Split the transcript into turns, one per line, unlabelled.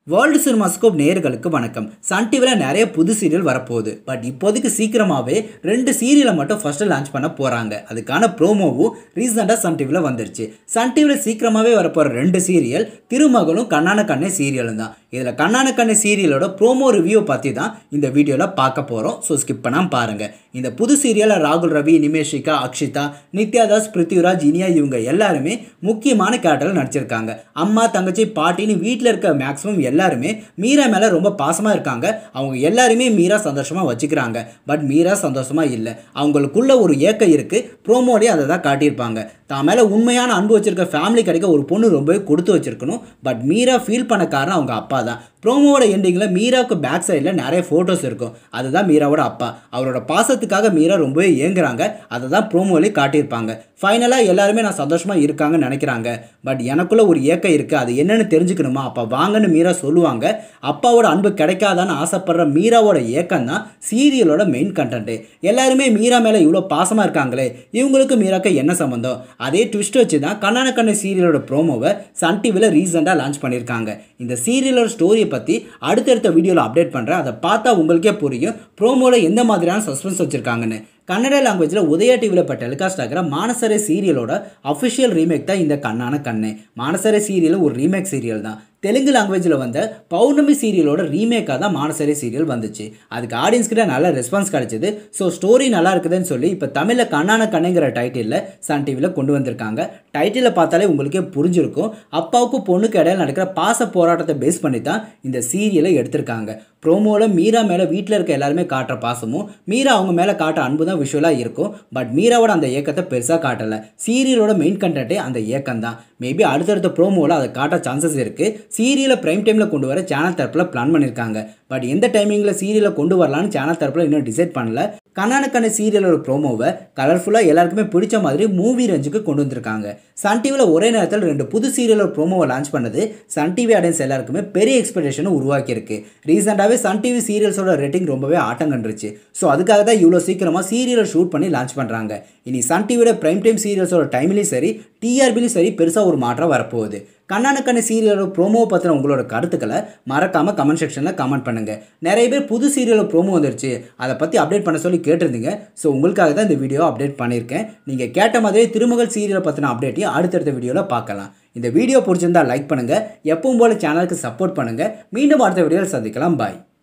world cinemascope நேயர்களுக்கு வணக்கம் Sun டிவியில் நிறைய புது சீரியல் வரப்போகுது பட் இப்போதைக்கு சீக்கிரமாகவே ரெண்டு சீரியலை மட்டும் ஃபஸ்ட்டு லான்ச் பண்ண போகிறாங்க அதுக்கான ப்ரோமோவும் ரீசெண்டாக சன் டிவியில் வந்துருச்சு சன் டிவியில் சீக்கிரமாகவே வரப்போகிற ரெண்டு சீரியல் திருமகளும் கண்ணான கண்ணே சீரியலும் தான் இதில் கண்ணான கண்ணே சீரியலோட ப்ரோமோ ரிவ்யூ பற்றி தான் இந்த வீடியோவில் பார்க்க போகிறோம் ஸோ ஸ்கிப் பண்ணாமல் பாருங்கள் இந்த புது சீரியலில் ராகுல் ரவி நிமேஷிகா அக்ஷிதா நித்யாதாஸ் பிருத்திவிராஜ் இனியா இவங்க எல்லாருமே முக்கியமான கேரக்டரில் நடிச்சிருக்காங்க அம்மா தங்கச்சி பாட்டின்னு வீட்டில் இருக்க மேக்ஸிமம் எல்லாருமே மீரா மேலே ரொம்ப பாசமாக இருக்காங்க அவங்க எல்லாருமே மீரா சந்தோஷமாக வச்சுக்கிறாங்க பட் மீரா சந்தோஷமாக இல்லை அவங்களுக்குள்ள ஒரு ஏக்கம் இருக்குது ப்ரோமோலேயே அதை தான் காட்டியிருப்பாங்க தான் மேலே உண்மையான அன்பு வச்சிருக்க ஃபேமிலி கிடைக்க ஒரு பொண்ணு ரொம்பவே கொடுத்து வச்சிருக்கணும் பட் மீரா ஃபீல் பண்ண காரணம் அவங்க அப்பா தான் ப்ரோமோவோட எண்டிங்கில் மீராவுக்கு பேக் சைடில் நிறைய ஃபோட்டோஸ் இருக்கும் அதுதான் மீராவோட அப்பா அவரோட பாசத்துக்காக மீரா ரொம்பவே ஏங்குறாங்க அதை தான் ப்ரோமோலேயே காட்டியிருப்பாங்க ஃபைனலாக எல்லாருமே நான் சந்தோஷமாக இருக்காங்கன்னு நினைக்கிறாங்க பட் எனக்குள்ள ஒரு ஏக்கம் இருக்குது அது என்னன்னு தெரிஞ்சுக்கணுமா அப்போ வாங்கன்னு மீரா சொல்லுவாங்க அப்பாவோட அன்பு கிடைக்காதான்னு ஆசைப்படுற மீராவோட ஏக்கம் தான் சீரியலோட மெயின் கண்டென்ட்டு எல்லாருமே மீரா மேலே இவ்வளோ பாசமாக இருக்காங்களே இவங்களுக்கு மீராக்கு என்ன சம்மந்தம் அதே ட்விஸ்ட் வச்சு தான் கண்ணான கண்ணு சீரியலோட ப்ரோமோவை சன் டிவியில் ரீசெண்டாக லான்ச் பண்ணியிருக்காங்க இந்த சீரியலோட ஸ்டோரியை பற்றி அடுத்தடுத்த வீடியோவில் அப்டேட் பண்ணுறேன் அதை பார்த்தா உங்களுக்கே புரியும் ப்ரோமோவில் எந்த மாதிரியான சஸ்பென்ஸ் வச்சுருக்காங்கன்னு கன்னட லாங்குவேஜில் உதயா டிவியில் இப்போ டெலிகாஸ்ட் ஆகிற மானசரே சீரியலோட அஃபிஷியல் ரீமேக் தான் இந்த கண்ணான கண்ணு மானசரே சீரியல் ஒரு ரீமேக் சீரியல் தான் தெலுங்கு லாங்குவேஜில் வந்த பௌர்ணமி சீரியலோட ரீமேக்காக தான் மானசரி சீரியல் வந்துச்சு அதுக்கு ஆடியன்ஸ் கிட்ட நல்ல ரெஸ்பான்ஸ் கிடைச்சது ஸோ ஸ்டோரி நல்லா இருக்குதுன்னு சொல்லி இப்போ தமிழில் கண்ணான கண்ணுங்கிற டைட்டிலில் சன் டிவியில் கொண்டு வந்திருக்காங்க டைட்டிலில் பார்த்தாலே உங்களுக்கே புரிஞ்சிருக்கும் அப்பாவுக்கும் பொண்ணுக்கு இடையில நடக்கிற பாச போராட்டத்தை பேஸ் பண்ணி தான் இந்த சீரியலை எடுத்திருக்காங்க ப்ரோமோவில் மீரா மேலே வீட்டில் இருக்க எல்லாருமே காட்டுற பாசமும் மீரா அவங்க மேலே காட்டுற அன்பு தான் விஷுவலாக இருக்கும் பட் மீராவோட அந்த ஏக்கத்தை பெருசாக காட்டலை சீரியலோட மெயின் கண்டென்ட்டே அந்த ஏக்கம் தான் மேபி அடுத்தடுத்த ப்ரோமோவில் அதை காட்ட சான்சஸ் இருக்குது சீரியலை ப்ரைம் டைமில் கொண்டு வர சேனல் தரப்பில் பிளான் பண்ணியிருக்காங்க பட் எந்த டைமிங்கில் சீரியலை கொண்டு வரலான்னு சேனல் தரப்பில் இன்னும் டிசைட் பண்ணல கண்ணானக்கண்ண சீரியலோட ப்ரோமோவை கலர்ஃபுல்லாக எல்லாருக்குமே பிடிச்ச மாதிரி மூவி ரேஞ்சுக்கு கொண்டு வந்திருக்காங்க சன் டிவியில் ஒரே நேரத்தில் ரெண்டு புது சீரியலோட ப்ரோமோவை லான்ச் பண்ணது சன் டிவி ஆடியன்ஸ் எல்லாருக்குமே பெரிய எக்ஸ்பெக்டேஷனை உருவாக்கியிருக்கு ரீசெண்டாகவே சன் டிவி சீரியல்ஸோட ரேட்டிங் ரொம்பவே ஆட்டம் கண்டுருச்சு ஸோ அதுக்காக தான் இவ்வளோ சீக்கிரமாக சீரியலை ஷூட் பண்ணி லான்ச் பண்ணுறாங்க இனி சன் டிவியோட ப்ரைம் டைம் சீரியல்ஸோட டைம்லேயும் சரி டிஆர்பிலையும் சரி பெருசாக ஒரு மாற்றம் வரப்போகுது கண்ணான கண்ணு சீரியலோட ப்ரோமோவை பற்றின உங்களோட கருத்துக்களை மறக்காமல் கமெண்ட் செக்ஷனில் கமெண்ட் பண்ணுங்கள் நிறைய பேர் புது சீரியலோட ப்ரோமோ வந்துருச்சு அதை பற்றி அப்டேட் பண்ண சொல்லி கேட்டிருந்தீங்க ஸோ உங்களுக்காக தான் இந்த வீடியோ அப்டேட் பண்ணியிருக்கேன் நீங்கள் கேட்ட மாதிரியே திருமகள் சீரியலை பற்றின அப்டேட்டையும் அடுத்தடுத்த வீடியோவில் பார்க்கலாம் இந்த வீடியோ பிடிச்சிருந்தா லைக் பண்ணுங்கள் எப்பவும் போல் சேனலுக்கு சப்போர்ட் பண்ணுங்கள் மீண்டும் அடுத்த வீடியோவில் சந்திக்கலாம் பாய்